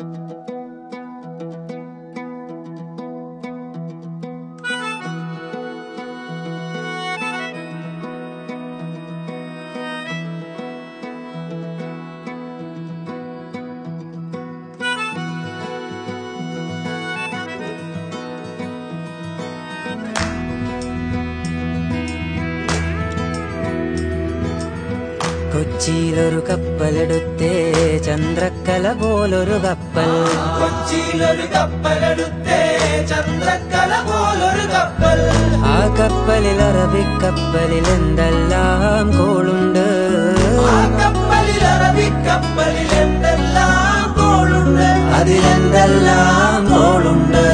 കൊച്ചിയിലൊരു കപ്പലെടുത്തേ ചന്ദ്രക്കല പോലൊരു കപ്പൽ കൊച്ചിയിലൊരു കപ്പലെടുത്തേ ചന്ദ്രക്കല പോലൊരു കപ്പൽ ആ കപ്പലിൽ അറബിക്കപ്പലിൽ എന്തെല്ലാം കോളുണ്ട് ആ കപ്പലിൽ അറബിക്കപ്പലിൽ എന്തെല്ലാം കോളുണ്ട് അതിലെന്തെല്ലാം കോളുണ്ട്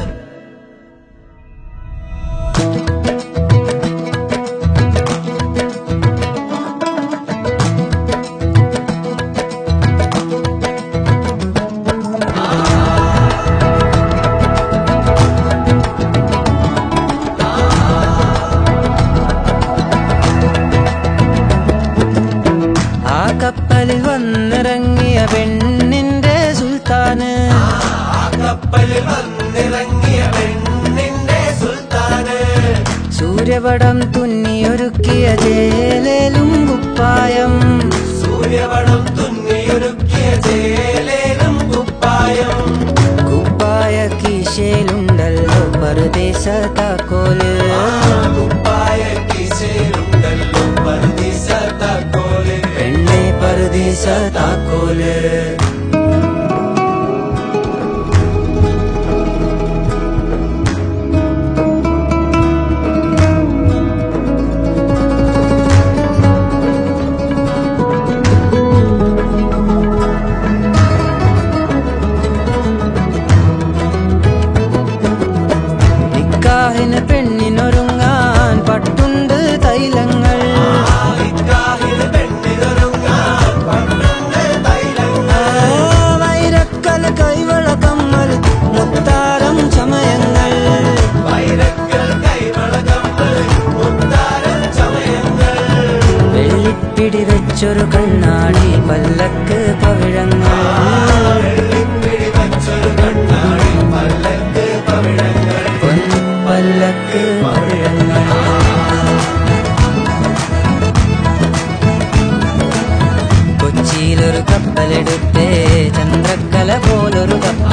ആ കപ്പലിൽ വന്നിറങ്ങിയ പെണ്ണിന്റെ സുൽത്താന് ആ കപ്പലിൽ വന്നിറങ്ങിയ പെണ്ണിന്റെ സുൽത്താന് സൂര്യപടം തുന്നിയൊരുക്കിയ ജേലേലും കുപ്പായം സൂര്യപടം തുന്നിയൊരുക്കിയ ചേലേലും കുപ്പായം കുപ്പായ കീശയിലുണ്ടല്ലോ പരദേശ താക്കോല് കുപ്പായ കിശയിലുണ്ടല്ലോ പർദീസ താക്കോല് പെണ്ണെ പരദേശ താക്കോല് നിക്കാഹിന് പെണ്ണിനൊരുങ്ങാൻ പട്ടുണ്ട് തൈലങ്ങൾ നിക്കാഹിന് പെണ്ണിനൊരുങ്ങാൻ പന്ത്രണ്ട് തൈലങ്ങൾ ആ, വൈരക്കൽ കൈവള കമ്മൽ മുത്താരം ചമയങ്ങൾ വൈരക്കൽ കൈവളകമ്മൽ മുത്താരം ചമയങ്ങൾ വെള്ളിപ്പിടി വെച്ചൊരു കണ്ണാടി പല്ലക്ക് പവിഴങ്ങൾ വെള്ളിപ്പിടി വച്ചൊരു കണ്ണാടി പല്ലക്ക് പവിഴങ്ങൾ പല്ലക്ക് പവിഴങ്ങൾ കൊച്ചിയിലൊരു കപ്പലെടുത്തേ ചന്ദ്രക്കല പോലൊരു കപ്പൽ